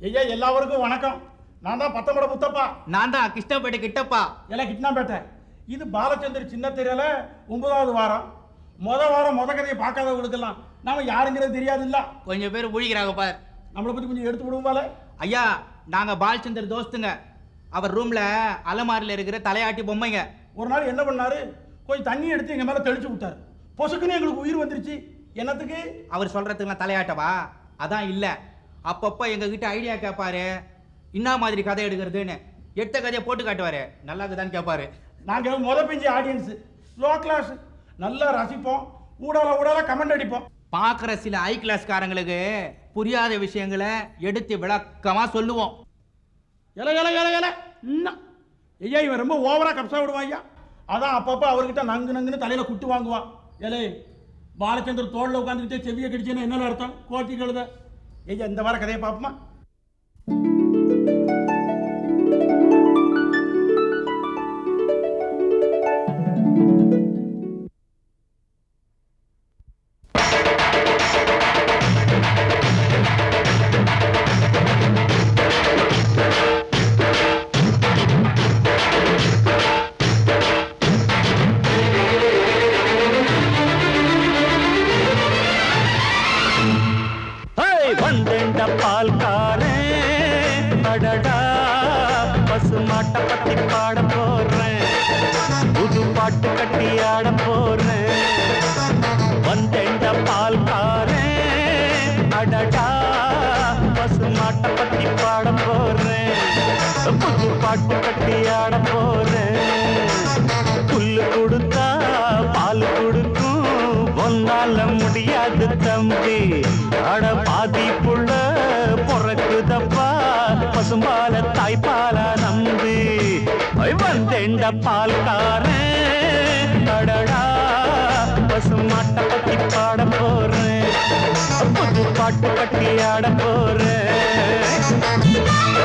ஐயா எல்லாருக்கும் வணக்கம் நான் தான் பத்தமட புத்தப்பா நான் தான் கிருஷ்ணப்பேட்டை கிட்டப்பா எல்லாம் கிட்னாம்பேட்டை இது பாலச்சந்தர் சின்ன திரையில ஒன்பதாவது வாரம் முத வாரம் முத கதையை பார்க்காதவங்களுக்கெல்லாம் நாம யாருங்கிறது தெரியாது இல்ல கொஞ்சம் பேர் முழிக்கிறாங்க பார் நம்மளை பத்தி கொஞ்சம் எடுத்து விடுவோம்ல ஐயா நாங்க பாலச்சந்தர் தோஸ்துங்க அவர் ரூம்ல அலமாரில இருக்கிற தலையாட்டி பொம்மைங்க ஒரு நாள் என்ன பண்ணாரு கொஞ்சம் தண்ணி எடுத்து எங்க மேல தெளிச்சு விட்டாரு பொசுக்குன்னு எங்களுக்கு உயிர் வந்துருச்சு என்னத்துக்கு அவர் சொல்றதுக்குலாம் தலையாட்டவா அதான் இல்ல அப்பப்போ எங்க கிட்ட ஐடியா கேட்பாரு என்ன மாதிரி கதை எடுக்கிறதுன்னு எடுத்த கதையை போட்டு காட்டுவாரு நல்லா இருக்குதான்னு கேட்பாரு நாங்க முத பிஞ்சு ஆடியன்ஸ் லோ கிளாஸ் நல்லா ரசிப்போம் ஊடால ஊடால கமெண்ட் அடிப்போம் பார்க்குற சில ஹை கிளாஸ்காரங்களுக்கு புரியாத விஷயங்களை எடுத்து விளக்கமா சொல்லுவோம் இல இல இல இல இன்னும் ஐயா இவன் ரொம்ப ஓவரா கப்சா விடுவான் ஐயா அதான் அப்பப்போ அவர்கிட்ட நங்கு நங்குன்னு தலையில குட்டு வாங்குவான் ஏலே பாலச்சந்தர் தோளில் உட்காந்துக்கிட்டே செவியை கடிச்சேன்னு என்ன அர்த்தம் கோத்தி கழுத ஐயா இந்த வார கதையை பார்ப்போமா ஹேய் வந்தேண்ட பால்காரே அடடா பசு மாட்டை பத்தி பாட போறேன் புது பாட்டு கட்டி ஆட போறேன் வந்தேண்ட பால்காரே அடடா பசு மாட்டை பத்தி பாட போறேன் புது பாட்டு கட்டி ஆட போறேன் புல்லு கொடுத்தா பால் கொடுக்கும் ஒன்னால முடியாது தம்பி அட பாதி புள்ள பொறக்குதப்பா பசும்பால தாய்ப்பால நம்பி ஐ வந்தேண்ட பால்காரன் அடடா பசு மாட்டை பத்தி பாட போறேன் புது பாட்டு கட்டி ஆட போறேன்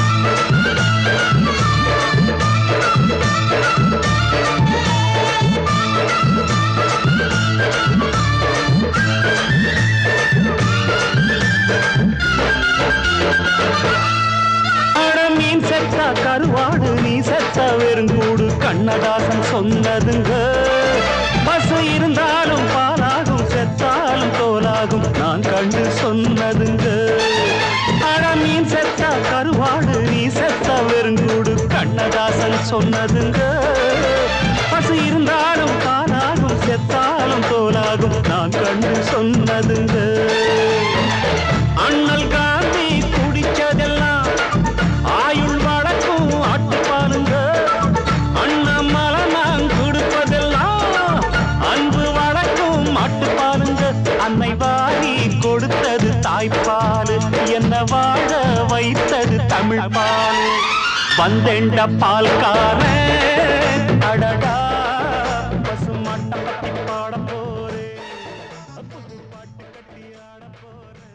அட மீன் செத்தா கருவாடு நீ செத்தா வெறுங்கூடு கண்ணதாசன் சொன்னதுங்க பசு இருந்தாலும் பாலாகும் செத்தாலும் தோலாகும் நான் கண்டு சொன்னதுங்க அட மீன் செத்தா கருவாடு நீ செத்தா வெறுங்கூடு கண்ணதாசன் சொன்னதுங்க பசு இருந்தாலும் பாலாகும் செத்தாலும் தோலாகும் நான் கண்டு சொன்னதுங்க அண்ணல் காந்தி குடிச்சதெல்லாம் ஆயுள் வழக்கும் ஆட்டுப்பாருங்க அண்ணாமலை நான் கொடுப்பதெல்லாம் அன்பு வழக்கும் மாட்டுப்பாருங்க அன்னை வாரி கொடுத்தது தாய்ப்பால் என்ன வாழ வைத்தது தமிழ் பால் வந்தெண்ட பால்காரன் அடடா பசு மாட்டை பத்தி பாட போறேன் புது பாட்டு கட்டி ஆட போறேன்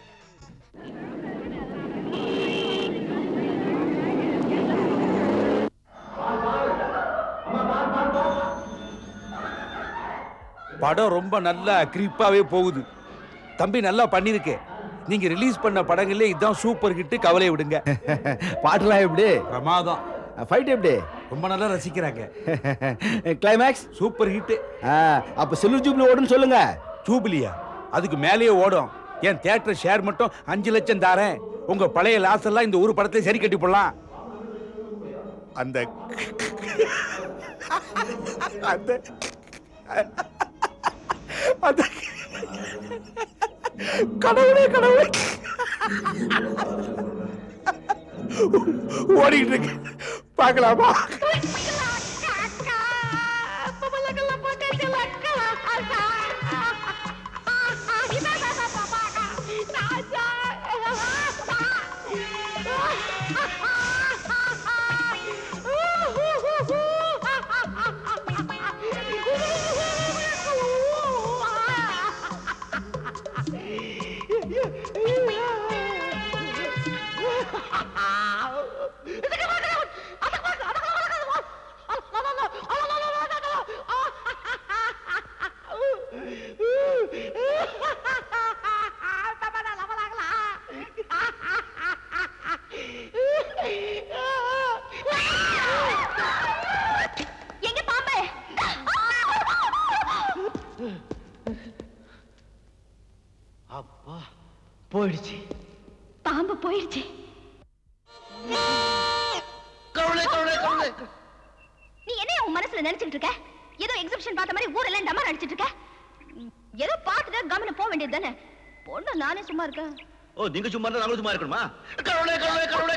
படம் ரொம்ப நல்லா கிரிப்பாவே போகுது தம்பி நல்லா பண்ணிருக்கே நீங்க ரிலீஸ் பண்ண படங்களே இதான் சூப்பர் ஹிட் கவலை விடுங்க பாட்டுலாம் எப்படி பிரமாதம் ஃபைட் எப்படி ரொம்ப நல்லா ரசிக்கிறாங்க கிளைமேக்ஸ் சூப்பர் ஹிட் அப்ப சில்வர் ஜூப்ளி ஓடுன்னு சொல்லுங்க ஜூபிலியா அதுக்கு மேலேயே ஓடும் என் தியேட்டர் ஷேர் மட்டும் அஞ்சு லட்சம் தாரேன் உங்க பழைய லாஸ் எல்லாம் இந்த ஒரு படத்தை சரி கட்டி போடலாம் அந்த அந்த அந்த கடவுளே கடவுளே ஓடிக்கிட்டு இருக்கு பார்க்கலாமா அப்பா போயிடுச்சு பாம்பு போயிடுச்சு கவலை கவலை கவலை நீ என்ன உன் மனசுல நினைச்சிட்டு இருக்க ஏதோ எக்ஸிபிஷன் பார்த்த மாதிரி ஊரெல்லாம் டமா அடிச்சிட்டு இருக்க ம், ஏதோ பார்த்துட்டு கவனம் போக வேண்டியது தானே பொண்ணு நானே சும்மா இருக்கேன் ஓ நீங்க சும்மா இருந்தா நாங்களும் சும்மா இருக்கணுமா கவலை கவலை கவலை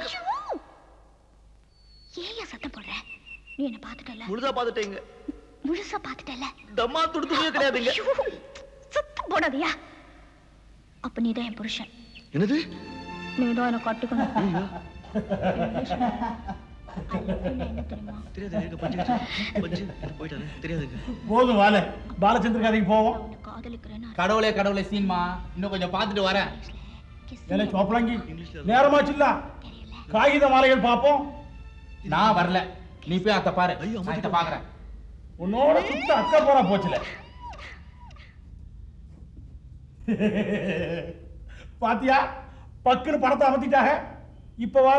ஏயா சத்தம் போடுற நீ என்ன பார்த்துட்டல முழுதா பாத்துட்டீங்க முழுசா பார்த்துட்டல தம்மா துடுத்துவே கிடையாதுங்க ஐயோ, சத்தம் போடாதயா அப்ப நீ தான் என் புருஷன் என்னது நீ தான் என்ன கட்டுக்கணும் தெரியாது எனக்கு பஞ்சு பஞ்சு எனக்கு போயிட்டாரு தெரியாதுங்க போதும் வாழ பாலச்சந்திர கதைக்கு போவோம் உன்னை காதலிக்கிறேன்னு கடவுளே கடவுளே சீன்மா இன்னும் கொஞ்சம் பார்த்துட்டு வரேன் ஏலே சோப்பலாங்கி நேரமாச்சுல்ல காகித மாலைகள் பார்ப்போம் நான் வரல நீ போய் அத்தை பாரு ஐயோ, நான் இதை பாக்குறேன் உன்னோட சுத்த அக்கா போறா போச்சுல பாத்தியா பக்குன்னு பணத்தை அமர்த்திட்டாக இப்ப வாழ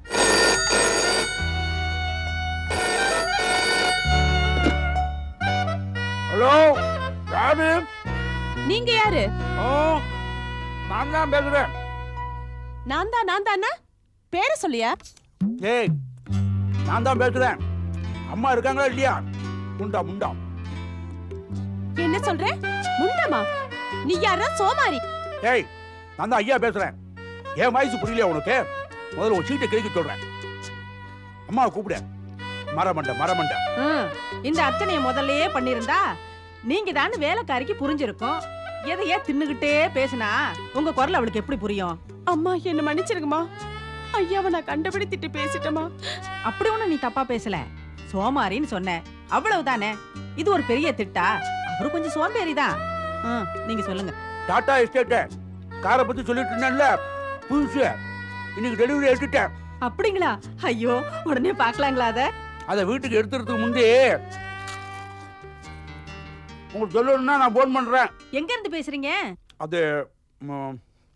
ஹலோ யாரு நீங்க யாரு ஓ நான் தான் பேசுறேன் நான் தான் நான் தானா பேரை சொல்லியா ஏய் நான் தான் பேசுறேன் அம்மா இருக்காங்களா இல்லையா முண்டா முண்டா என்ன சொல்ற முண்டமா நீ யாரா சோமாரி ஏய் நான் தான் ஐயா பேசுறேன் என் வயசு புரியலையா உனக்கு முதல்ல ஒரு சீட்டை கிழிக்க சொல்றேன் அம்மாவை கூப்பிடு மரமண்ட மரமண்ட ம், இந்த அர்ச்சனைய முதல்லயே பண்ணிருந்தா நீங்க தான் வேலைக்காரிக்கு புரிஞ்சிருக்கும் எதையே தின்னுகிட்டே பேசினா உங்க குரல் அவளுக்கு எப்படி புரியும் அம்மா என்ன மன்னிச்சிருங்கம்மா ஐயாவை நான் கண்டுபிடித்திட்டு பேசிட்டமா அப்படி ஒண்ணும் நீ தப்பா பேசல சோமாரின்னு சொன்ன அவ்வளவுதானே இது ஒரு பெரிய திட்டா அவரு கொஞ்சம் சோம்பேறி தான் நீங்க சொல்லுங்க டாடா எஸ்டேட்டு காரை பத்தி சொல்லிட்டு இருந்தேன்ல புதுசு இன்னைக்கு டெலிவரி எடுத்துட்டேன் அப்படிங்களா ஐயோ உடனே பார்க்கலாங்களா அத அதை வீட்டுக்கு எடுத்துறதுக்கு முந்தி உங்களுக்கு சொல்லணும்னா நான் ஃபோன் பண்றேன் எங்க இருந்து பேசுறீங்க அது ம்,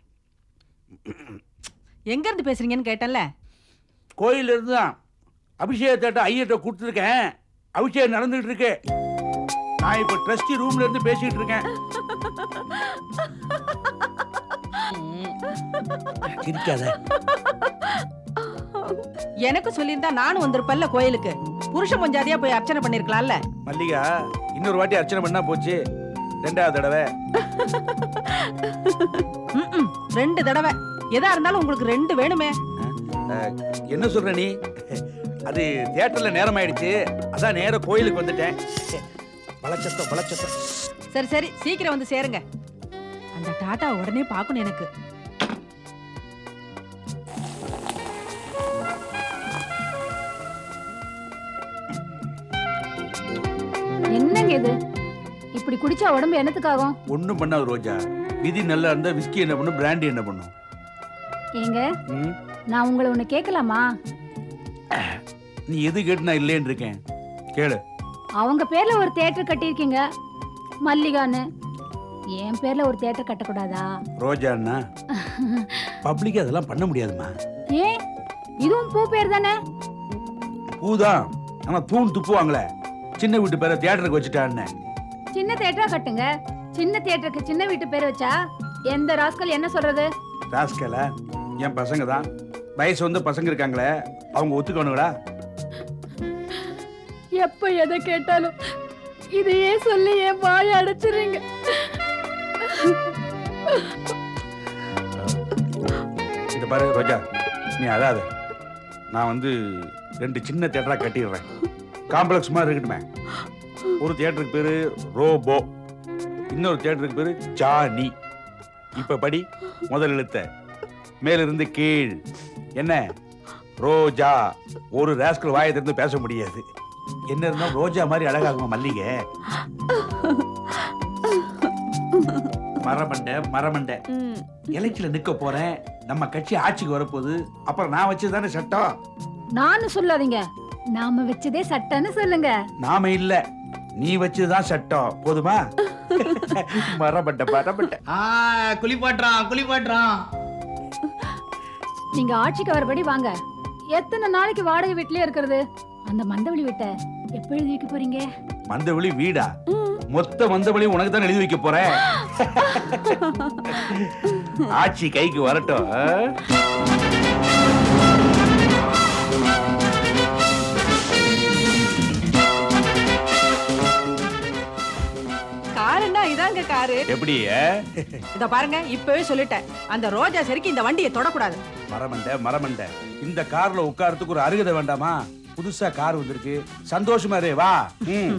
எங்க இருந்து பேசுறீங்கன்னு கேட்டேன்ல கோயில்ல இருந்து தான் அபிஷேகத்தை ஐயர்கிட்ட கொடுத்துருக்கேன் அபிஷேகம் நடந்துகிட்டு இருக்கு நான் இப்ப ட்ரஸ்டி ரூம்ல இருந்து பேசிட்டு இருக்கேன் சிரிக்காத எனக்கு சொல்லியிருந்தா நானும் வந்திருப்பேன்ல கோயிலுக்கு புருஷ பஞ்சாதியா போய் அர்ச்சனை பண்ணிருக்கலாம்ல மல்லிகா இன்னொரு வாட்டி அர்ச்சனை பண்ணா போச்சு ரெண்டாவது தடவை ம்ம். ரெண்டு தடவை எதா இருந்தாலும் உங்களுக்கு ரெண்டு வேணுமே என்ன சொல்ற நீ அது தியேட்டர்ல நேரம் ஆயிடுச்சு அதான் நேரா கோயிலுக்கு வந்துட்டேன் வளச்சத்தம் வளச்சத்தம் சரி சரி சீக்கிரம் வந்து சேருங்க அந்த டாட்டா உடனே பார்க்கணும் எனக்கு என்னங்க இது இப்படி குடிச்சா உடம்பு என்னத்துக்காகும் ஒண்ணும் பண்ணாது ரோஜா விதி நல்லா இருந்தா விஸ்கி என்ன பண்ணும் பிராண்டி என்ன பண்ணும் ஏங்க ம்? நான் உங்களை ஒண்ணு கேட்கலாமா நீ எது கேட்டு நான் இல்லைன்னு இருக்கேன் கேளு அவங்க பேர்ல ஒரு தியேட்டர் கட்டியிருக்கீங்க மல்லிகான்னு என் பேர்ல ஒரு தியேட்டர் கட்டக்கூடாதா ரோஜான்னா பப்ளிக் அதெல்லாம் பண்ண முடியாதுமா ஏன் இதுவும் பூ பேர் தானே பூதான் ஆனா தூண் துப்புவாங்களே சின்ன வீட்டு பேரை தியேட்டருக்கு வச்சுட்டான்னு சின்ன தியேட்டரா கட்டுங்க சின்ன தியேட்டருக்கு சின்ன வீட்டு பேர் வச்சா எந்த ராஸ்கல் என்ன சொல்றது ராஸ்கல என் பசங்க தான் வயசு வந்து பசங்க இருக்காங்களே அவங்க ஒத்துக்கணுங்களா எப்ப எதை கேட்டாலும் இதையே சொல்லி என் வாய அடைச்சிடுறீங்க இதை பாரு ரோஜா நீ அழாத நான் வந்து ரெண்டு சின்ன தியேட்டரா கட்டிடுறேன் காம்ப்ளெக்ஸ் மாதிரி இருக்கட்டுமே ஒரு தியேட்டருக்கு பேரு ரோபோ இன்னொரு தியேட்டருக்கு பேரு ஜானி இப்ப படி முதல் எழுத்த மேலிருந்து கீழ் என்ன ரோஜா ஒரு ராஸ்கல் வாயை திறந்து பேச முடியாது என்ன இருந்தாலும் ரோஜா மாதிரி அழகாகுமா மல்லிகை மரமண்டை மரமண்டை ம். எலெக்ஷன்ல நிக்க போறேன் நம்ம கட்சி ஆட்சிக்கு வரப்போகுது அப்புறம் நான் வச்சதுதானே சட்டம் நானும் சொல்லாதீங்க நாம வச்சதே சட்டன்னு சொல்லுங்க நாம இல்ல நீ வச்சதுதான் சட்டம் போதுமா மரமண்ட மரமண்ட ஆ குளிப்பாட்டுறான் குளிப்பாட்டுறான் நீங்க ஆட்சிக்கு வரபடி வாங்க எத்தனை நாளைக்கு வாடகை வீட்லயே இருக்கிறது அந்த மந்தவெளி வீட்டை எப்ப எழுதி வைக்க போறீங்க மந்தவெளி வீடா மொத்த வந்தபடியும் உனக்கு தான் எழுதி வைக்க போறேன் ஆட்சி கைக்கு வரட்டும் ஆ? காருன்னா இதாங்க காரு எப்படி ஆ? இத பாருங்க இப்பவே சொல்லிட்டேன் அந்த ரோஜா சரிக்கு இந்த வண்டியை தொடக்கூடாது மரமண்ட மரமண்ட இந்த கார்ல உட்காரத்துக்கு ஒரு அருகதை வேண்டாமா புதுசா கார் வந்திருக்கு சந்தோஷமா இரு வா ம்.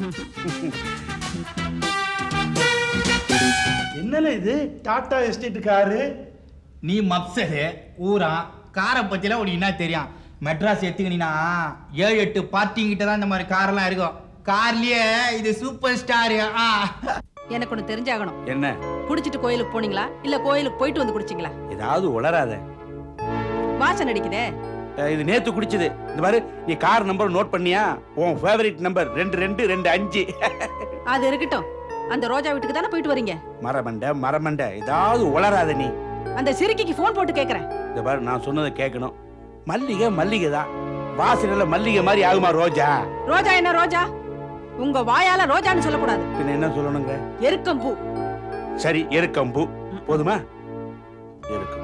என்னல இது டாடா எஸ்டேட் காரு நீ மப்சரு ஊரா காரை பத்திலாம் உனக்கு என்ன தெரியும் மெட்ராஸ் எடுத்துக்கினா ஏழு எட்டு பார்ட்டிங்கிட்ட தான் இந்த மாதிரி காரெல்லாம் இருக்கும் கார்லயே இது சூப்பர் ஸ்டார் ஆ எனக்கு ஒண்ணு தெரிஞ்சாகணும் என்ன குடிச்சிட்டு கோயிலுக்கு போனீங்களா இல்ல கோயிலுக்கு போயிட்டு வந்து குடிச்சீங்களா ஏதாவது உளராத வாசனை அடிக்குதே அஹ், இது நேத்து குடிச்சது இந்த மாதிரி நீ கார் நம்பர் நோட் பண்ணியா உன் ஃபேவரட் நம்பர் ரெண்டு ரெண்டு ரெண்டு அஞ்சு அது இருக்கட்டும் அந்த ரோஜா வீட்டுக்கு தானே போயிட்டு வரீங்க மரமண்ட மரமண்ட ஏதாவது உளராத நீ அந்த சிறுக்கிக்கு ஃபோன் போட்டு கேக்குறேன் இந்த பாரு நான் சொன்னதை கேட்கணும் மல்லிகை மல்லிகை தான் வாசனையில மல்லிகை மாதிரி ஆகுமா ரோஜா ரோஜா என்ன ரோஜா உங்க வாயால ரோஜான்னு சொல்லக்கூடாது பின்ன என்ன சொல்லணுங்க எருக்கம் பூ சரி எருக்கம்பூ போதுமா எருக்கம்பூ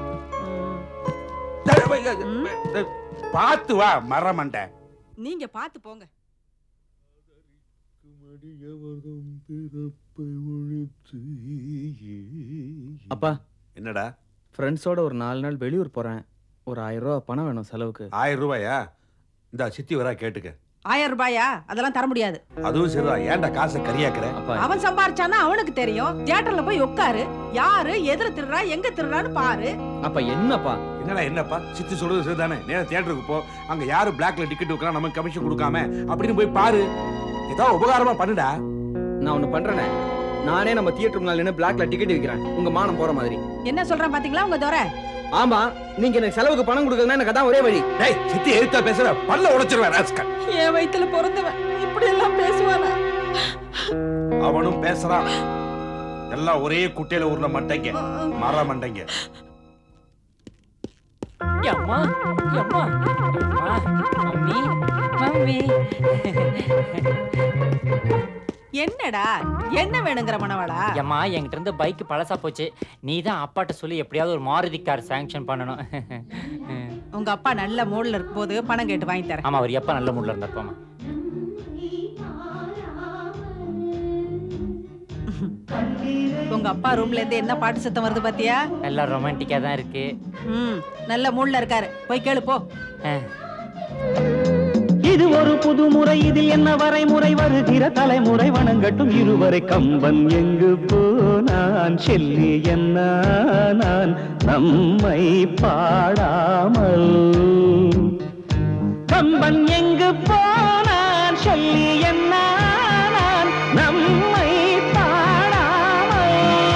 பார்த்து வா மரமண்ட நீங்க பாத்து போங்க அப்பா என்னடா ஃப்ரெண்ட்ஸோட ஒரு நாலு நாள் வெளியூர் போறேன் ஒரு ஆயிரம் ரூபா பணம் வேணும் செலவுக்கு ஆயிரம் ரூபாயா இந்த சித்தி வரா கேட்டுக்க ஆயிரம் ரூபாயா அதெல்லாம் தர முடியாது அதுவும் சரிதான் ஏன்டா காசை கரியாக்குற அப்பா அவன் சம்பாரிச்சானா அவனுக்கு தெரியும் தியேட்டர்ல போய் உட்காரு யாரு எதிர திருறா எங்க திருறான்னு பாரு அப்பா என்னப்பா என்னடா என்னப்பா சித்தி சொல்றது சரிதானே நேரா தியேட்டருக்கு போ அங்க யாரு பிளாக்ல டிக்கெட் வைக்கிறா நமக்கு கமிஷன் கொடுக்காம அப்படின்னு போய் பாரு ஏதாவது உபகாரமா பண்ணுடா நான் ஒண்ணு பண்றேனே நானே நம்ம தியேட்டர் முன்னால நின்று பிளாக்ல டிக்கெட் விற்கிறேன் உங்க மானம் போற மாதிரி என்ன சொல்றான் பாத்தீங்களா உங்க தோர ஆமா நீங்க எனக்கு செலவுக்கு பணம் கொடுக்கறதுனா எனக்கு அதான் ஒரே வழி டேய் சித்தி எழுத்தா பேசுற பல்ல உடைச்சிருவேன் ராஸ்கல் என் வயித்துல பிறந்தவன் இப்படி எல்லாம் பேசுவானா அவனும் பேசுறான் எல்லாம் ஒரே குட்டையில உருள மண்டைங்க மர மண்டைங்க அம்மா அம்மா அம்மா மம்மி மம்மி என்னடா என்ன வேணுங்கிற மனவாளா அம்மா என்கிட்ட இருந்து பைக் பழசா போச்சு நீ தான் அப்பாட்ட சொல்லி எப்படியாவது ஒரு மாருதி கார் சாங்ஷன் பண்ணணும் உங்க அப்பா நல்ல மூட்ல இருக்கும்போது பணம் கேட்டு வாங்கி தரேன் ஆமா அவர் எப்ப நல்ல மூட்ல இருந்திருப்பாமா உங்க அப்பா ரூம்ல இருந்து என்ன பாட்டு சத்தம் வருது பாத்தியா நல்லா ரொமான்டிக்கா தான் இருக்கு ம் நல்ல மூட்ல இருக்காரு போய் கேளு போ அஹ். இது ஒரு புது முறை இதில் என்ன வரைமுறை வருகிற தலைமுறை வணங்கட்டும் இருவரை கம்பன் எங்கு போனான் செல்லி என்ன நான் நம்மை பாடாமல் கம்பன் எங்கு போனான் சொல்லி என்ன நான் நம்மை பாடாமல்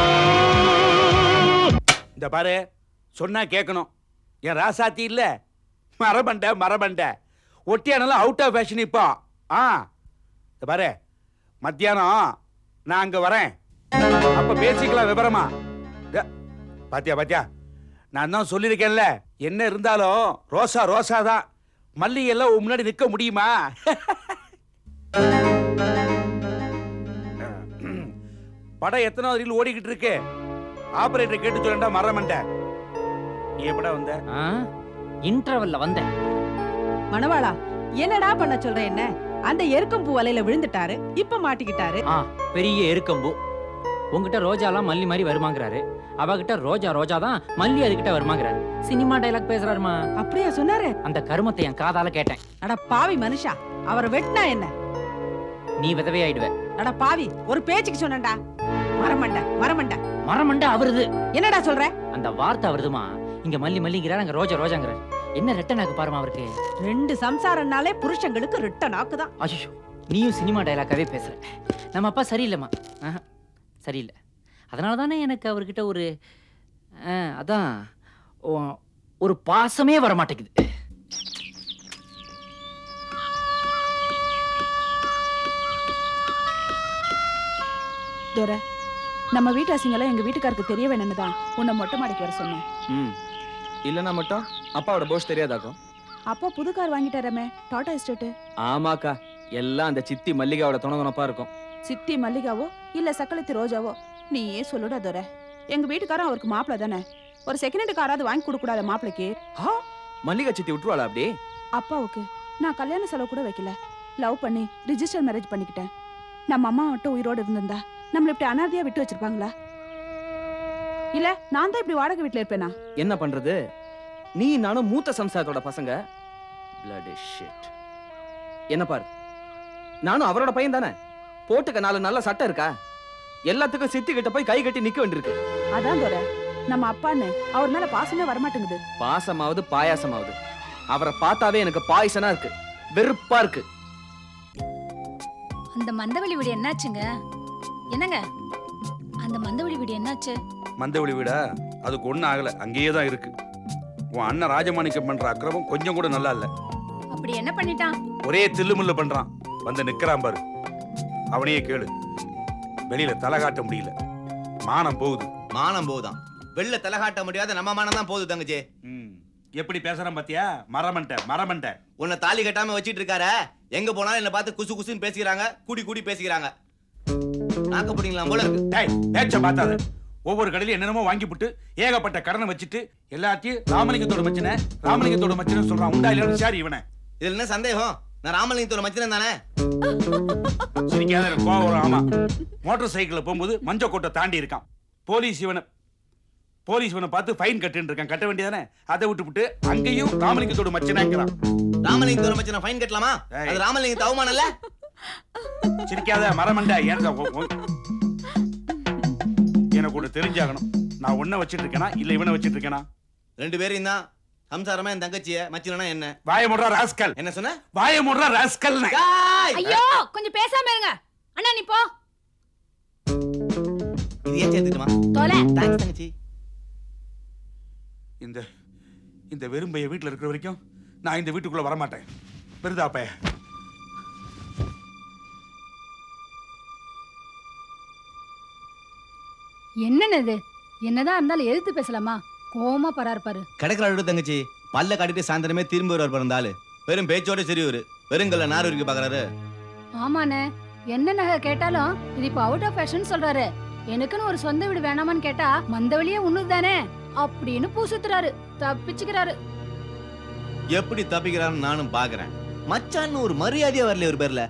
இந்த பாரு சொன்னா கேட்கணும் என் ராசாத்தி இல்ல மரமண்ட மரமண்ட ஒட்டியானலாம் அவுட் ஆஃப் ஃபேஷன் இப்போ ஆ இந்த பாரு மத்தியானம் நான் அங்க வரேன் அப்ப பேசிக்கலாம் விவரமா ட, பாத்தியா பாத்தியா நான் தான் சொல்லியிருக்கேன்ல என்ன இருந்தாலும் ரோசா ரோசா தான் மல்லிகை எல்லாம் உன் முன்னாடி நிக்க முடியுமா படம் எத்தனாவது ரீல் ஓடிக்கிட்டு இருக்கு ஆபரேட்டர் கேட்டு சொல்லண்டா மரமண்ட நீ எப்படா வந்த ஆ இன்டர்வல்ல வந்தேன் மணவாளா என்னடா பண்ண சொல்ற என்ன அந்த எருக்கம் பூ வலையில விழுந்துட்டாரு இப்ப மாட்டிக்கிட்டாரு ஆ பெரிய எருக்கம்பு உங்ககிட்ட ரோஜாலாம் மல்லி மாதிரி வருமாங்கிறாரு அவகிட்ட ரோஜா ரோஜா தான் மல்லி அதுகிட்ட வருமாங்கிறாரு சினிமா டைலாக் பேசுறாருமா அப்படியா சொன்னாரு அந்த கருமத்தை என் காதால கேட்டேன் அட பாவி மனுஷா அவரை வெட்டினா என்ன நீ விதவையாயிடுவ அட பாவி ஒரு பேச்சுக்கு சொன்னேன்டா மரமண்ட மரமண்ட மரமண்ட அவருது என்னடா சொல்ற அந்த வார்த்தை வருதுமா இங்க மல்லி மல்லிங்கிறார் அங்க ரோஜா ரோஜாங்கிறார் என்ன ரெட்டனாக்கு பாருமா அவருக்கு ரெண்டு சம்சாரம்னாலே புருஷங்களுக்கு ரிட்ட நாக்குதான் ஐயோ நீயும் சினிமா டைலாக்காவே பேசுற நம்ம அப்பா சரியில்லைம்மா ஆஹா, சரியில்லை அதனால தானே எனக்கு அவர்கிட்ட ஒரு ஆ, அதான் ஓ- ஒரு பாசமே வர மாட்டேங்குது தோர நம்ம வீட்டாசிங்கெல்லாம் எங்க வீட்டுக்காருக்கு தெரிய வேணும்னு தான் உன்னை மொட்டை மாடிக்கு வர சொன்னேன் ம் இல்லைன்னா மட்டும் அப்பாவோட போஸ் தெரியாதாக்கும் அப்பா புது கார் வாங்கிட்டாரமே டாடா எஸ்டேட்டு ஆமாக்கா எல்லாம் அந்த சித்தி மல்லிகாவோட துணை துணப்பா இருக்கும் சித்தி மல்லிகாவோ இல்ல சக்களத்தி ரோஜாவோ நீயே சொல்லுடா துரை எங்க வீட்டுக்காரன் அவருக்கு மாப்பிள்ள தானே ஒரு செகண்ட் ஹேண்ட் காராவது வாங்கி கொடுக்க கூடாத மாப்பிளைக்கு மல்லிகா சித்தி விட்டுருவாளா அப்படி அப்பாவுக்கு நான் கல்யாண செலவு கூட வைக்கல லவ் பண்ணி ரிஜிஸ்டர் மேரேஜ் பண்ணிக்கிட்டேன் நம்ம அம்மா மட்டும் உயிரோடு இருந்திருந்தா நம்மள இப்படி அனாதையா விட்டு வச்சிருப்பாங்களா இல்ல நான் தான் இப்படி வாடகை வீட்ல இருப்பேனா என்ன பண்றது நீ நானும் மூத்த சம்சாரத்தோட பசங்க Bloody shit. என்ன பாரு நானும் அவரோட பையன் தானே போட்டுக்க நாலு நல்ல சட்டை இருக்கா எல்லாத்துக்கும் சித்தி கிட்ட போய் கை கட்டி நிக்க வேண்டியிருக்கு அதான் துரை நம்ம அப்பான்னு அவர் மேல பாசமே வரமாட்டேங்குது பாசமாவது பாயாசமாவது அவரை பார்த்தாவே எனக்கு பாய்சனா இருக்கு வெறுப்பா இருக்கு அந்த மந்தவெளி வீடு என்னாச்சுங்க என்னங்க அந்த மந்தவெளி வீடு என்னாச்சு மந்தவெளி வீடா அதுக்கு ஒன்றும் ஆகலை அங்கேயே தான் இருக்கு உன் அண்ணன் ராஜமாணிக்கம் பண்ற அக்கிரமம் கொஞ்சம் கூட நல்லா இல்லை அப்படி என்ன பண்ணிட்டான் ஒரே தில்லுமுல்லு பண்றான் வந்து நிக்கிறான் பாரு அவனையே கேளு வெளியில தலை காட்ட முடியல மானம் போகுது மானம் போகுதான் வெளில தலை காட்ட முடியாத நம்ம மானம் தான் போகுது தங்கச்சி எப்படி பேசுறான் பாத்தியா மரமண்ட மரமண்ட உன்னை தாலி கட்டாம வச்சிட்டு இருக்காரு எங்க போனாலும் என்ன பார்த்து குசு குசுன்னு பேசிக்கிறாங்க கூடி கூடி பேசிக்கிறாங்க நாக்க பிடிங்களாம் போல இருக்கு டேய் பேச்ச பார்த்தாத ஒவ்வொரு கடையிலும் என்னென்னமோ வாங்கி புட்டு ஏகப்பட்ட கடனை வச்சுட்டு எல்லாத்தையும் ராமலிங்கத்தோட மச்சின ராமலிங்கத்தோட மச்சின சொல்றான் உண்டா இல்லைன்னு சாரி இவனை இதுல என்ன சந்தேகம் நான் ராமலிங்கத்தோட மச்சினன் தானே சிரிக்காத எனக்கு கோவம் வரும் ஆமா மோட்டார் சைக்கிள்ல போகும்போது மஞ்ச கோட்டை தாண்டி இருக்கான் போலீஸ் இவனை போலீஸ் இவனை பார்த்து ஃபைன் கட்டுன்னு இருக்கான் கட்ட வேண்டியதானே அதை விட்டுப்புட்டு அங்கேயும் ராமலிங்கத்தோட மச்சினாங்கிறான் ராமலிங்கத்தோட மச்சின ஃபைன் கட்டலாமா ஏய். அது ராமலிங்கத்து அவமானம் இல்ல சிரிக்காத மரமண்டா ஏன் எனக்கு ஒன்று தெரிஞ்சாகணும் நான் ஒன்ன வச்சிட்டு இருக்கேனா இல்ல இவனை வச்சிட்டு இருக்கேனா ரெண்டு பேரும் தான் சம்சாரமா என் தங்கச்சிய மச்சினா என்ன வாய முடுறா ராஸ்கல் என்ன சொன்ன வாய முடுறா ராஸ்கல் ஐயோ கொஞ்சம் பேசாம இருங்க அண்ணா நீ போ இது ஏன் சேர்த்துட்டுமா தொலை தேங்க்ஸ் தங்கச்சி இந்த இந்த வெறும்பைய வீட்டுல இருக்கிற வரைக்கும் நான் இந்த வீட்டுக்குள்ள வரமாட்டேன் பெருதாப்பைய என்னன்னு இது என்னதான் இருந்தாலும் எதிர்த்து பேசலாமா கோவமா பராரு பாரு கிடைக்கிற விடு தங்கச்சி பல்ல காட்டிட்டு சாயந்தரமே திரும்பி வருவார் பிறந்த ஆளு வெறும் பேச்சோட சரி ஒரு வெறுங்கல்ல நார் வரைக்கும் பாக்குறாரு ஆமாண்ணே என்ன நகை கேட்டாலும் இது இப்போ அவுட் ஆஃப் ஃபேஷன் சொல்றாரு எனக்குன்னு ஒரு சொந்த வீடு வேணாமான்னு கேட்டா மந்த வழியே உண்ணுது தானே அப்படின்னு பூசுத்துறாரு தப்பிச்சுக்கிறாரு எப்படி தப்பிக்கிறான்னு நானும் பாக்குறேன் மச்சான்னு ஒரு மரியாதையா வரல ஒரு பேர்ல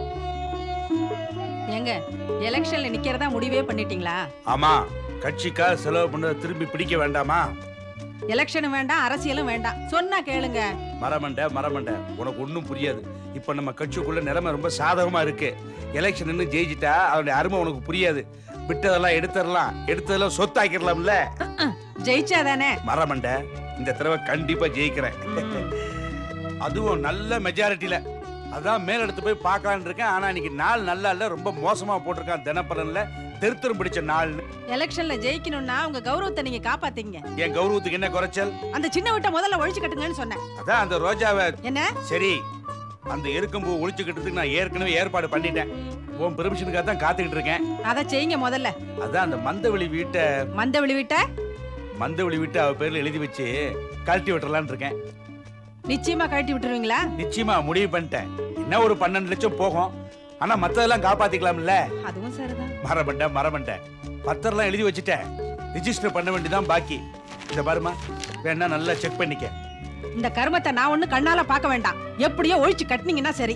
ஏங்க எலெக்ஷன்ல நிக்கிறதா முடிவே பண்ணிட்டீங்களா ஆமா கட்சிக்காக செலவு பண்ண திரும்பி பிடிக்க வேண்டாமா எலெக்ஷனும் வேண்டாம் அரசியலும் வேண்டாம் சொன்னா கேளுங்க மரமண்ட மரமண்ட உனக்கு ஒன்றும் புரியாது இப்ப நம்ம கட்சிக்குள்ள நிலைமை ரொம்ப சாதகமா இருக்கு எலெக்ஷன் இன்னும் ஜெயிச்சிட்டா அதோட அருமை உனக்கு புரியாது விட்டதெல்லாம் எடுத்துடலாம் எடுத்ததெல்லாம் சொத்தாக்கிடலாம்ல ஜெயிச்சாதானே மரமண்ட இந்த தடவை கண்டிப்பா ஜெயிக்கிறேன் அதுவும் நல்ல மெஜாரிட்டில அதான் மேலெடுத்து போய் பார்க்கலான்னு இருக்கேன் ஆனா இன்னைக்கு நாள் நல்லா இல்ல ரொம்ப மோசமா போட்டிருக்கான் தினப்பலன்ல தெருத்தரும் பிடிச்ச நாள்னு எலெக்ஷன்ல ஜெயிக்கணும்னா உங்க கௌரவத்தை நீங்க காப்பாத்தீங்க என் கௌரவத்துக்கு என்ன குறைச்சல் அந்த சின்ன வீட்டை முதல்ல ஒழிச்சு கட்டுங்கன்னு சொன்னேன் அதான் அந்த ரோஜாவை என்ன சரி அந்த எருக்கம்பூ ஒழிச்சுக்கிட்டதுக்கு நான் ஏற்கனவே ஏற்பாடு பண்ணிட்டேன் உன் பெர்மிஷனுக்காக தான் காத்துக்கிட்டு இருக்கேன் அதை செய்யுங்க முதல்ல அதான் அந்த மந்தவெளி வீட்டை மந்தவெளி வீட்டை மந்தவெளி வீட்டை அவ பேர்ல எழுதி வச்சு கழட்டி விட்டுறலான்னு இருக்கேன் நிச்சயமா கழட்டி விட்டுருவீங்களா நிச்சயமா முடிவு பண்ணிட்டேன் என்ன ஒரு பன்னெண்டு லட்சம் போகும் ஆனா மத்ததெல்லாம் காப்பாத்திக்கலாம்ல அதுவும் சரிதான் மரமண்ட மரமண்ட பத்திரம்லாம் எழுதி வச்சுட்டேன் ரிஜிஸ்டர் பண்ண வேண்டியதான் பாக்கி இந்த பாருமா வேணா நல்லா செக் பண்ணிக்க இந்த கருமத்தை நான் ஒண்ணு கண்ணால பார்க்க வேண்டாம் எப்படியோ ஒழிச்சு கட்டுனீங்கன்னா சரி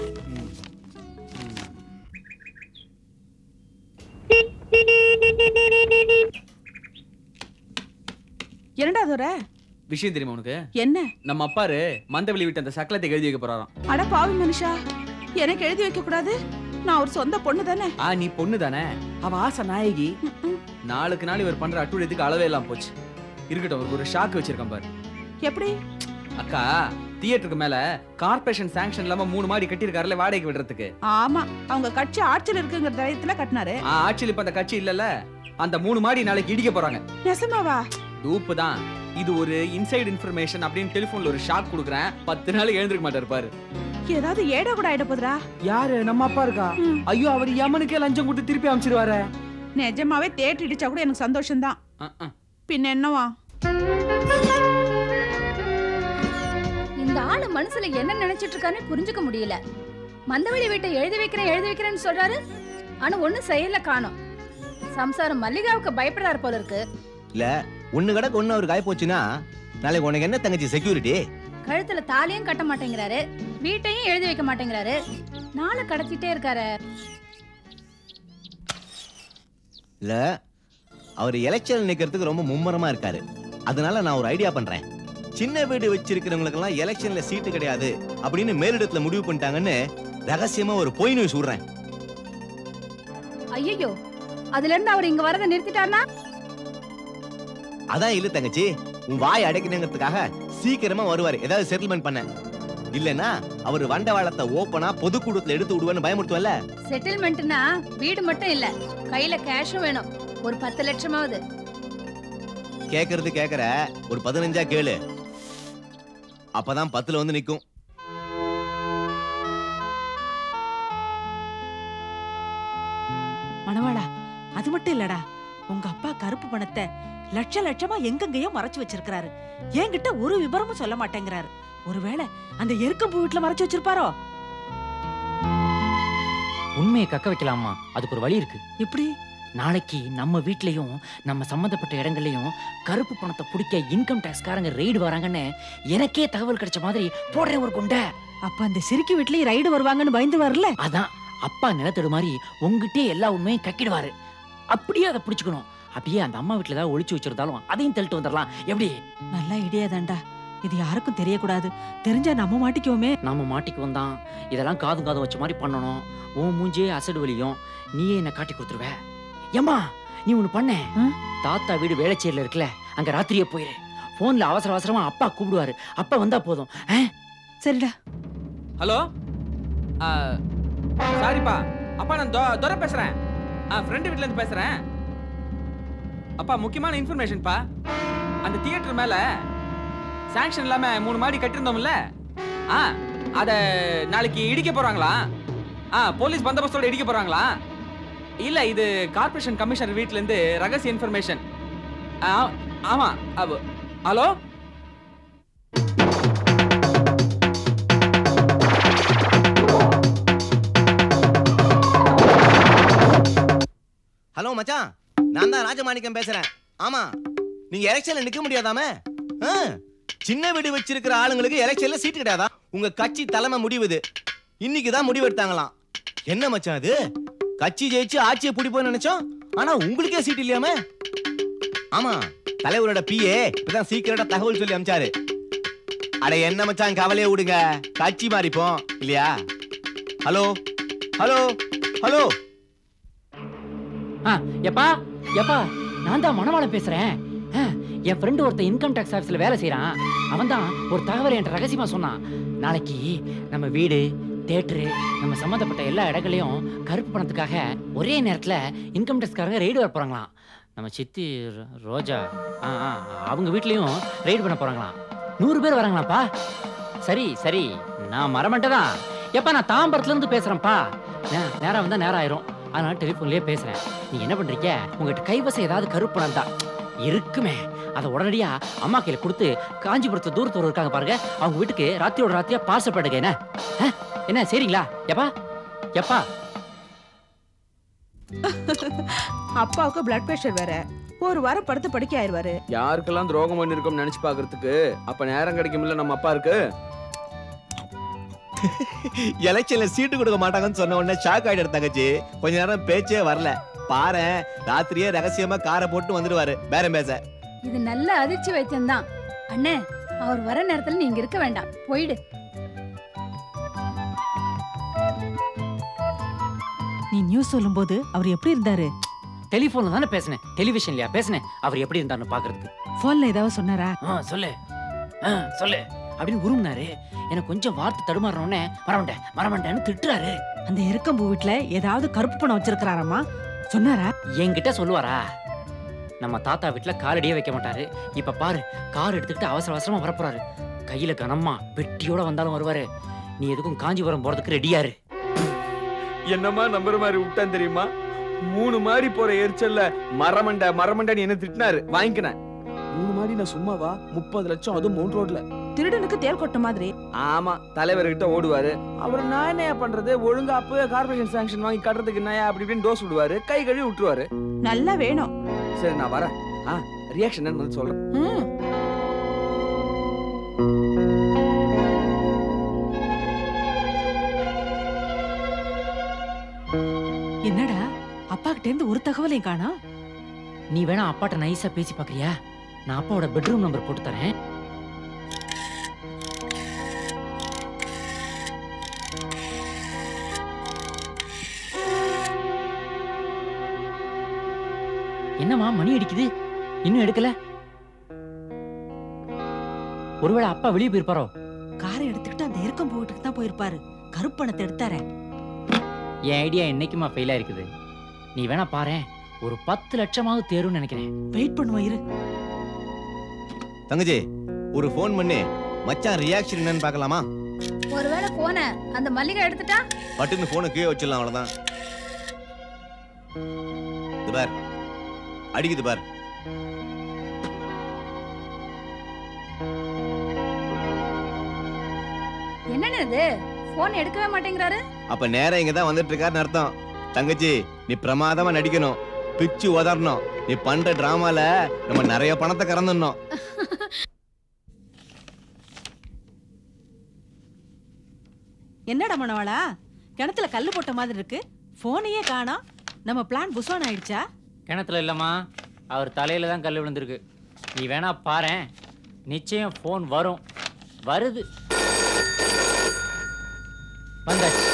என்னடா துரை விஷயம் தெரியுமா உனக்கு என்ன நம்ம அப்பாரு மந்தவெளி விட்டு அந்த சக்கலத்தை எழுதி வைக்க போறாராம் அட பாவி மனுஷா எனக்கு எழுதி வைக்க கூடாது நான் ஒரு சொந்த பொண்ணு தானே ஆ நீ பொண்ணு தானே அவ ஆசை நாயகி நாளுக்கு நாள் இவர் பண்ற அட்டுழியத்துக்கு அளவே இல்லாம போச்சு இருக்கட்டும் அவருக்கு ஒரு ஷாக் வச்சிருக்கேன் பாரு எப்படி அக்கா தியேட்டருக்கு மேல கார்ப்பரேஷன் சாங்ஷன் இல்லாம மூணு மாடி கட்டியிருக்காருல வாடகைக்கு விடுறதுக்கு ஆமா அவங்க கட்சி ஆட்சியில் இருக்குங்கிற தைரியத்துல கட்டினாரு ஆ, ஆட்சியில் இப்ப அந்த கட்சி இல்லல்ல அந்த மூணு மாடி நாளைக்கு இடிக்க போறாங்க நெசமாவா டூப்பு தான் இது ஒரு இன்சைடு இன்ஃபர்மேஷன் அப்படின்னு டெலிஃபோன்ல ஒரு ஷாக் கொடுக்குறேன் பத்து நாள் எழுந்திருக்க மாட்டாரு பாரு ஏதாவது ஏடா கூட ஆயிட போதுடா யாரு நம்ம அப்பா இருக்கா ஐயோ அவர் யமனுக்கே லஞ்சம் கொடுத்து திருப்பி அமைச்சிருவாரு நிஜமாவே தேட்டர் இடிச்சா கூட எனக்கு சந்தோஷம்தான் பின்ன என்னவா இந்த ஆளு மனசுல என்ன நினைச்சிட்டு இருக்கான்னு புரிஞ்சுக்க முடியல மந்தவெளி வீட்டை எழுதி வைக்கிறேன் எழுதி வைக்கிறேன்னு சொல்றாரு ஆனா ஒண்ணும் செயல்ல காணோம் சம்சாரம் மல்லிகாவுக்கு பயப்படுறாரு போல இருக்கு இல்ல ஒண்ணு கடக்கு ஒண்ணு அவருக்கு ஆயி போச்சுன்னா நாளைக்கு உனக்கு என்ன தங்கச்சி செக்யூரிட்டி கழுத்துல தாலியும் கட்ட மாட்டேங்கிறாரு வீட்டையும் எழுதி வைக்க மாட்டேங்கிறாரு நாளை கடத்திட்டே இருக்காரு இல்ல அவர் எலெக்ஷன் நிக்கிறதுக்கு ரொம்ப மும்முரமா இருக்காரு அதனால நான் ஒரு ஐடியா பண்றேன் சின்ன வீடு வச்சிருக்கிறவங்களுக்கெல்லாம் எலெக்ஷன்ல சீட்டு கிடையாது அப்படின்னு மேலிடத்துல முடிவு பண்ணிட்டாங்கன்னு ரகசியமா ஒரு பொய் நியூஸ் விடுறேன் ஐயோ அதுல இருந்து அவர் இங்க வரதை நிறுத்திட்டாருனா அதான் இல்ல தங்கச்சி உன் வாய் அடைக்கணுங்கிறதுக்காக சீக்கிரமா வருவாரு ஏதாவது செட்டில்மெண்ட் பண்ண இல்லனா அவர் வண்டவாளத்தை ஓப்பனா பொதுக்கூடத்துல எடுத்து விடுவேன்னு பயமுறுத்துவல்ல செட்டில்மெண்ட்னா வீடு மட்டும் இல்ல கையில கேஷும் வேணும் ஒரு பத்து லட்சமாவது கேக்குறது கேக்குற ஒரு பதினஞ்சா கேளு அப்பதான் பத்துல வந்து நிக்கும் மணவாளா அது மட்டும் இல்லடா உங்க அப்பா கருப்பு பணத்தை லட்ச லட்சமா எங்கெங்கயோ மறைச்சு வச்சிருக்காரு என்கிட்ட ஒரு விவரமும் சொல்ல மாட்டேங்கிறாரு ஒருவேளை அந்த எருக்கம்பூ வீட்டுல மறைச்சு வச்சிருப்பாரோ உண்மையை கக்க வைக்கலாமா அதுக்கு ஒரு வழி இருக்கு எப்படி நாளைக்கு நம்ம வீட்லயும் நம்ம சம்பந்தப்பட்ட இடங்கள்லயும் கருப்பு பணத்தை பிடிக்க இன்கம் டேக்ஸ்காரங்க ரெய்டு வராங்கன்னு எனக்கே தகவல் கிடைச்ச மாதிரி போடுறேன் ஒரு குண்டை அப்ப அந்த சிரிக்கி வீட்லயும் ரைடு வருவாங்கன்னு பயந்து வரல அதான் அப்பா நிலத்தடு மாதிரி உங்ககிட்டயே எல்லா உண்மையும் கக்கிடுவாரு அப்படியே அதை பிடிச்சுக்கணும் அப்படியே அந்த அம்மா வீட்டுல ஏதாவது ஒளிச்சு வச்சிருந்தாலும் அதையும் தள்ளிட்டு வந்துடலாம் எப்படி நல்ல ஐடியா தான்டா இது யாருக்கும் தெரியக்கூடாது தெரிஞ்சா நம்ம மாட்டிக்குவோமே நாம மாட்டிக்குவோம் தான் இதெல்லாம் காது காது வச்ச மாதிரி பண்ணணும் உன் மூஞ்சே அசடு வலியும் நீயே என்ன காட்டி கொடுத்துருவ ஏம்மா நீ ஒண்ணு பண்ண தாத்தா வீடு வேளச்சேரியில இருக்குல்ல அங்க ராத்திரியே போயிரு போன்ல அவசர அவசரமா அப்பா கூப்பிடுவாரு அப்பா வந்தா போதும் ஆ? சரிடா ஹலோ சாரிப்பா அப்பா நான் தொ- துரை பேசுறேன் ஆ ஃப்ரெண்டு வீட்ல இருந்து பேசுறேன் அப்பா முக்கியமான இன்ஃபர்மேஷன்ப்பா அந்த தியேட்டர் மேல சாங்ஷன் இல்லாம மூணு மாடி கட்டியிருந்தோம்ல ஆ அத நாளைக்கு இடிக்க போறாங்களா ஆ போலீஸ் பந்தோபஸ்தோட இடிக்க போறாங்களா இல்ல இது கார்ப்பரேஷன் கமிஷனர் வீட்ல இருந்து ரகசிய இன்ஃபர்மேஷன் ஆமா அப்ப- ஹலோ ஹலோ மச்சான் நான் தான் ராஜமாணிக்கம் பேசுறேன் ஆமா நீங்க எலெக்ஷன்ல நிக்க முடியாதாமே ஆ, சின்ன வீடு வச்சிருக்கிற ஆளுங்களுக்கு எலெக்ஷன்ல சீட்டு கிடையாதா உங்க கட்சி தலைமை முடிவுது இன்னைக்கு தான் முடிவு எடுத்தாங்களாம் என்ன மச்சான் இது கட்சி ஜெயிச்சு ஆட்சியை பிடிப்போம்னு நினைச்சோம் ஆனா உங்களுக்கே சீட் இல்லையாமே ஆமா தலைவரோட பிஏ இப்பதான் சீக்கிரட்டா தகவல் சொல்லி அமிச்சாரு அட என்ன மச்சான் கவலையை விடுங்க கட்சி மாறிப்போம் இல்லையா ஹலோ ஹலோ ஹலோ ஆ, எப்பா எப்பா நான் தான் மணவாளம் பேசுறேன் ஆ, என் ஃப்ரெண்டு ஒருத்தன் இன்கம் டேக்ஸ் ஆஃபீஸ்ல வேலை செய்றான் அவன் தான் ஒரு தகவல் என்கிட்ட ரகசியமா சொன்னான் நாளைக்கு நம்ம வீடு தேட்டரு நம்ம சம்மந்தப்பட்ட எல்லா இடங்களையும் கருப்பு பணத்துக்காக ஒரே நேரத்துல இன்கம் டேக்ஸ்காரங்க ரெய்டு வர போறாங்களாம் நம்ம சித்தி ரோ- ரோஜா ஆ ஆ, அவங்க வீட்லயும் ரெய்டு பண்ண போறாங்களாம் நூறு பேர் வராங்களாம்ப்பா சரி சரி நான் மரமண்டதான் எப்பா நான் தாம்பரத்துல இருந்து பேசுறேன்ப்பா நே- நேரம் வந்தா நேரம் ஆயிரும் அதனால டெலிஃபோன்லயே பேசுறேன் நீங்க என்ன பண்றீங்க உங்ககிட்ட கைவசம் ஏதாவது கருப்பு பணம் தான் இருக்குமே அதை உடனடியா அம்மா கையில கொடுத்து காஞ்சிபுரத்துல தூரத்தூர் இருக்காங்க பாருங்க அவங்க வீட்டுக்கு ராத்திரியோட ராத்திரியா பார்சல் பண்ணுங்க என்ன ஆ? என்ன சரிங்களா எப்பா எப்பா அப்பாவுக்கு பிளட் பிரஷர் வேற ஒரு வாரம் படுத்து படுக்கை ஆயிருவாரு யாருக்கெல்லாம் துரோகம் பண்ணிருக்கோம் நினைச்சு பாக்குறதுக்கு அப்ப நேரம் கிடைக்கும்ல நம்ம அப்பா இருக்கு எலெக்ஷன்ல சீட்டு கொடுக்க மாட்டாங்கன்னு சொன்ன உடனே ஷாக் ஆயிட்டு தங்கச்சி கொஞ்ச நேரம் பேச்சே வரல பாரு ராத்திரியே ரகசியமா காரை போட்டு வந்துடுவாரு பேரம் பேச இது நல்ல அதிர்ச்சி வைத்தியம் தான் அண்ணே அவர் வர நேரத்துல நீங்க இருக்க வேண்டாம் போயிடு நீ நியூஸ் சொல்லும்போது அவர் எப்படி இருந்தாரு டெலிஃபோன்ல தானே பேசினேன் டெலிவிஷன்லயா பேசினேன் அவர் எப்படி இருந்தாருன்னு பாக்குறதுக்கு போன்ல ஏதாவது சொன்னாரா ஆ சொல்லு ஆ சொல்லு அப்படின்னு உருமினாரு எனக்கு கொஞ்சம் வார்த்தை தடுமாறினோடனே மரமண்டேன் மரமண்டேன்னு திட்டுறாரு அந்த எருக்கம்பூ வீட்டுல ஏதாவது கருப்பு பணம் வச்சிருக்கிறாராமா சொன்னாரா என்கிட்ட சொல்லுவாரா நம்ம தாத்தா வீட்டுல காலடியே வைக்க மாட்டாரு இப்ப பாரு கார் எடுத்துக்கிட்டு அவசர அவசரமா வரப்போறாரு கையில கனமா பெட்டியோட வந்தாலும் வருவாரு நீ எதுக்கும் காஞ்சிபுரம் போறதுக்கு ரெடியாரு என்னமா நம்புற மாதிரி விட்டான் தெரியுமா மூணு மாடி போற எரிச்சல்ல மரமண்ட மரமண்டன்னு என்ன திட்டினாரு வாங்கிக்கினேன் மூணு மாடி நான் சும்மாவா முப்பது லட்சம் அதுவும் மவுண்ட் ரோட்ல திருடனுக்கு தேல் கொட்ட மாதிரி ஆமா தலைவர்கிட்ட ஓடுவாரு அப்புறம் நான் என்னையா பண்றது ஒழுங்கா அப்பவே கார்பரேஷன் சாங்ஷன் வாங்கி கட்டுறதுக்கு என்னையா அப்படி இப்படின்னு டோஸ் விடுவாரு கை கழுவி விட்டுருவாரு நல்லா வேணும் சரி நான் வரேன் ஆ ரியாக்ஷன் என்ன சொல்றேன் ம் என்னடா அப்பா கிட்ட இருந்து ஒரு தகவலையும் காணோம் நீ வேணா அப்பாட்ட நைஸா பேசி பாக்குறியா நான் அப்பாவோட பெட்ரூம் நம்பர் போட்டு தரேன் என்னம்மா மணி அடிக்குது இன்னும் எடுக்கல ஒருவேளை அப்பா வெளியே போயிருப்பாரோ காரை எடுத்துக்கிட்டு அந்த எருக்கம் போட்டுக்கு தான் போயிருப்பாரு கருப்பணத்தை எடுத்தாரே என் ஐடியா என்னைக்குமா ஃபெயிலா இருக்குது நீ வேணா பாரேன் ஒரு பத்து லட்சமாவது தேரும்னு நினைக்கிறேன் வெயிட் பண்ணுவோம் இரு தங்கச்சி ஒரு ஃபோன் பண்ணி மச்சான் ரியாக்ஷன் என்னன்னு பார்க்கலாமா ஒருவேளை போன அந்த மல்லிகை எடுத்துட்டா பட்டுன்னு போனை கீழே வச்சிடலாம் அவ்வளவுதான் இது பார் அடிக்குது பார் என்னன்னு இது போன் எடுக்கவே மாட்டேங்கிறாரு அப்ப நேரம் இங்க தான் வந்துட்டு இருக்காருன்னு அர்த்தம் தங்கச்சி நீ பிரமாதமா நடிக்கணும் பிச்சு உதறணும் நீ பண்ற டிராமால நம்ம நிறைய பணத்தை கறந்துடணும் என்னடா மணவாளா கிணத்துல கல்லு போட்ட மாதிரி இருக்கு போனையே காணோம் நம்ம பிளான் புஸ்வான் ஆயிடுச்சா கிணத்துல இல்லம்மா அவர் தலையில தான் கல் விழுந்திருக்கு நீ வேணா பாரேன் நிச்சயம் ஃபோன் வரும் வருது வந்தாச்சு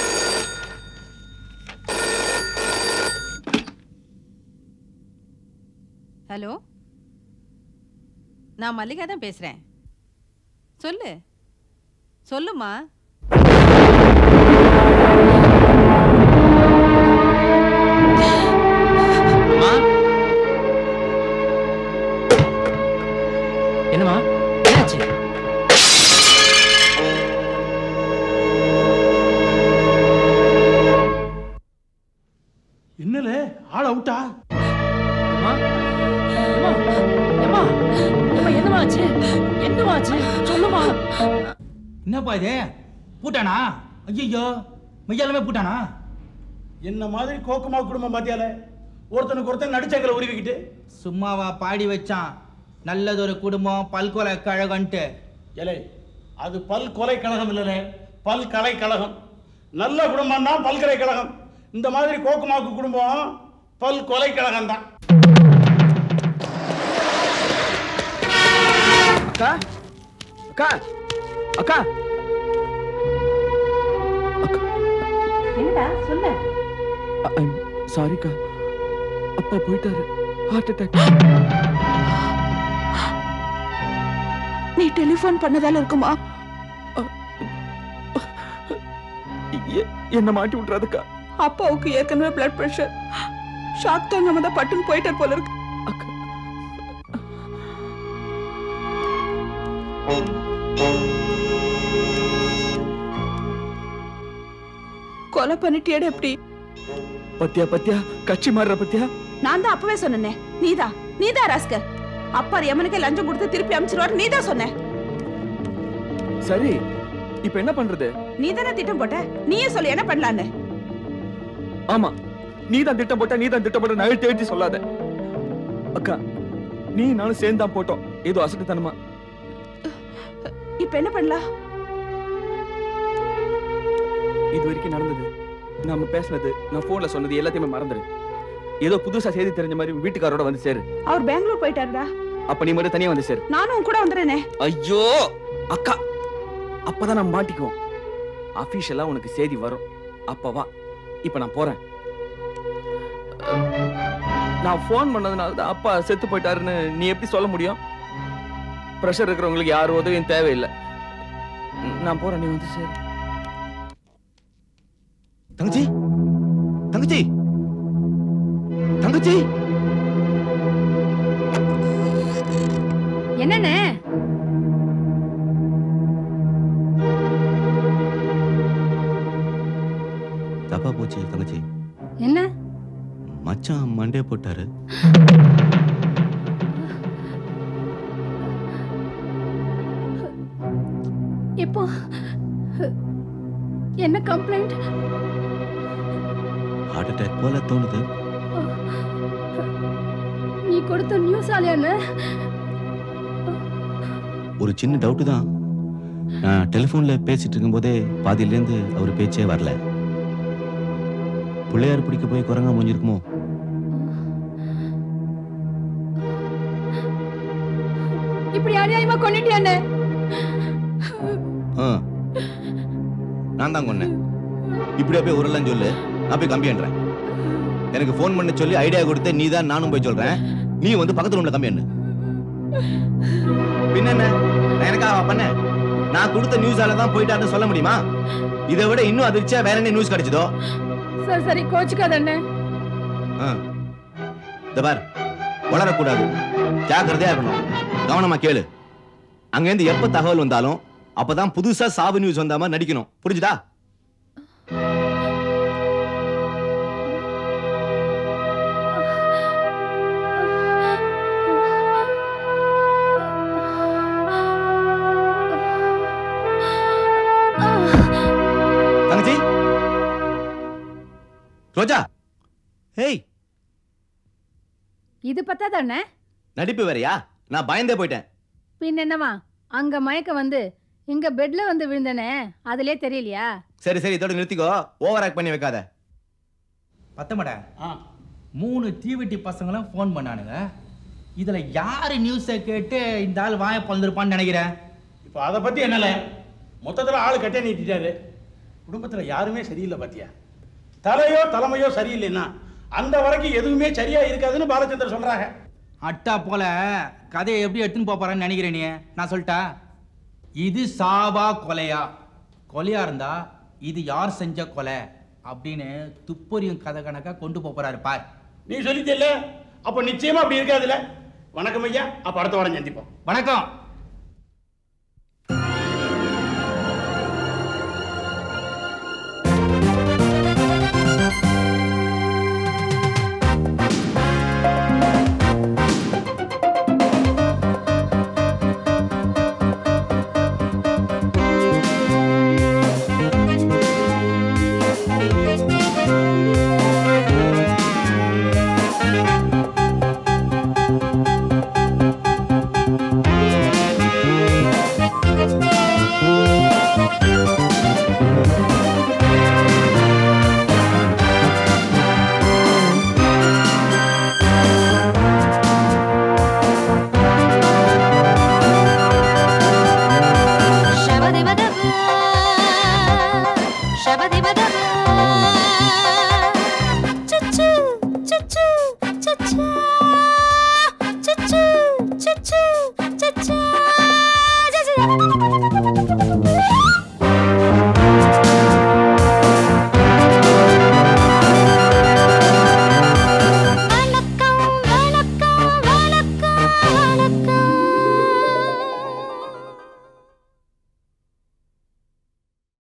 ஹலோ நான் மல்லிகா தான் பேசுறேன் சொல்லு சொல்லுமா அம்மா என்னம்மா என்னாச்சு என்னல ஆள் அவுட்டா அம்மா அம்மா அம்மா அம்மா என்னம்மா ஆச்சு என்னம்மா ஆச்சு சொல்லுமா என்னப்பா இது பூட்டானா ஐயோ மையாலுமே பூட்டானா என்ன மாதிரி கோக்குமா குடும்பம் பாத்தியால ஒருத்தனுக்கு ஒருத்தன் நடிச்சங்களை உருவிக்கிட்டு சும்மாவா பாடி வச்சான் நல்லதொரு குடும்பம் பல்கொலை கழகன்ட்டு ஏலே அது பல் கொலை கழகம் இல்லைலே பல் கலை கழகம் நல்ல குடும்பம் தான் பல்கலைக்கழகம் இந்த மாதிரி கோக்குமாக்கு குடும்பம் பல் கொலை கழகம் தான் அக்கா அக்கா அக்கா என்னடா சொல்லு சாரிக்கா அப்பா போயிட்டாரு ஹார்ட் அட்டாக் நீ டெலிஃபோன் பண்ணதால இருக்குமா என்ன மாட்டி விட்டுறாதுக்கா அப்பாவுக்கு ஏற்கனவே பிளட் பிரஷர் ஷாக் தாங்காம தான் பட்டுன்னு போயிட்டார் போல இருக்கு கொலை பண்ணிட்டியாடு எப்படி பத்தியா பத்தியா கட்சி மாறுற பத்தியா நான் தான் அப்பவே சொன்னேனே நீதான் நீதான் ராஸ்கர் அப்பா எமனுக்கே லஞ்சம் கொடுத்து திருப்பி அமிச்சிருவாரு நீதான் சொன்ன சரி இப்ப என்ன பண்றது நீ தானே திட்டம் போட்ட நீயே சொல்லு என்ன பண்ணலான்னு ஆமா நீ தான் திட்டம் போட்ட நீ தான் திட்டம் போட்ட நகழ்த்தி எழுதி சொல்லாத அக்கா நீ நானும் சேர்ந்து தான் போட்டோம் ஏதோ அசட்டுத்தனமா இப்ப என்ன பண்ணலாம் இது வரைக்கும் நடந்தது நாம பேசினது நான் போன்ல சொன்னது எல்லாத்தையுமே மறந்துரு ஏதோ புதுசா செய்தி தெரிஞ்ச மாதிரி வீட்டுக்காரோட வந்து சேரு அவர் பெங்களூர் போயிட்டாருடா அப்ப நீ மட்டும் தனியா வந்து சேரு நானும் உன் கூட வந்துடுறேனே ஐயோ அக்கா அப்பதான் நான் மாட்டிக்குவோம் அபிஷியலா உனக்கு செய்தி வரும் அப்ப வா இப்ப நான் போறேன் நான் ஃபோன் பண்ணதுனால தான் அப்பா செத்து போயிட்டாருன்னு நீ எப்படி சொல்ல முடியும் ப்ரெஷர் இருக்கிறவங்களுக்கு யார் உதவியும் தேவையில்லை நான் போறேன் நீ வந்து சரி தங்கச்சி தங்கச்சி தங்கச்சி என்னண்ணே தப்பா போச்சு தங்கச்சி என்ன மச்சான் மண்டே போட்டாரு அப்போ என்ன கம்ப்ளைண்ட் ஹார்ட் அட்டாக் போல தோணுது நீ கொடுத்த நியூஸ் ஆலையான்னு ஒரு சின்ன டவுட்டு தான் நான் டெலிஃபோனில் பேசிட்டு இருக்கும்போதே பாதியிலேருந்து அவர் பேச்சே வரல பிள்ளையார் பிடிக்க போய் குரங்கா முடிஞ்சிருக்குமோ இப்படி அநியாயமா கொண்டுட்டியானே ஆ நான் தான் கொன்னேன் இப்படியே போய் உருளன்னு சொல்லு நான் போய் கம்பியன்றேன் எனக்கு ஃபோன் பண்ண சொல்லி ஐடியா கொடுத்து நீ தான் நானும் போய் சொல்றேன் நீ வந்து பக்கத்து ரூம்ல கம்பி என்ன பின்ன என்ன நான் எனக்காக பண்ணேன் நான் கொடுத்த நியூஸால தான் போயிட்டாருன்னு சொல்ல முடியுமா இதை விட இன்னும் அதிர்ச்சியா வேற என்ன நியூஸ் கிடைச்சதோ சரி சரி கோச்சுக்காத அண்ணே ஆ. இந்த பார் வளரக்கூடாது ஜாக்கிரதையா இருக்கணும் கவனமா கேளு அங்கேருந்து எப்ப தகவல் வந்தாலும் அப்பதான் புதுசா சாவு நியூஸ் வந்த மாதிரி நடிக்கணும் புரிஞ்சுதா தங்கச்சி ரோஜா ஹேய் இது பத்தாத அண்ணே நடிப்பு வேறயா நான் பயந்தே போயிட்டேன் பின் என்னவா அங்க மயக்க வந்து இங்க பெட்ல வந்து விழுந்தனே அதுலயே தெரியலையா சரி சரி இதோட நிறுத்திக்கோ ஓவர் ஆக்ட் பண்ணி வைக்காத பத்தமட மூணு தீவெட்டி பசங்களும் ஃபோன் பண்ணானுங்க இதுல யாரு நியூஸை கேட்டு இந்த ஆள் வாய பழந்திருப்பான்னு நினைக்கிறேன் இப்போ அதை பத்தி என்னல மொத்தத்துல ஆள் கட்டே நீட்டிட்டாரு குடும்பத்துல யாருமே சரியில்லை பாத்தியா தலையோ தலைமையோ சரியில்லைன்னா அந்த வரைக்கும் எதுவுமே சரியா இருக்காதுன்னு பாலச்சந்தர் சொல்றாங்க அட்டா போல கதையை எப்படி எடுத்துன்னு போப் போறான்னு நினைக்கிறேன் நீ நான் சொல்லிட்டா இது சாவா கொலையா கொலையா இருந்தா இது யார் செஞ்ச கொலை அப்படின்னு துப்பறியும் கதை கணக்கா கொண்டு போப் போறாரு பார் நீ சொல்லித்தேல்ல அப்ப நிச்சயமா அப்படி இருக்காதுல்ல வணக்கம் ஐயா அப்ப அடுத்த வாரம் சந்திப்போம் வணக்கம்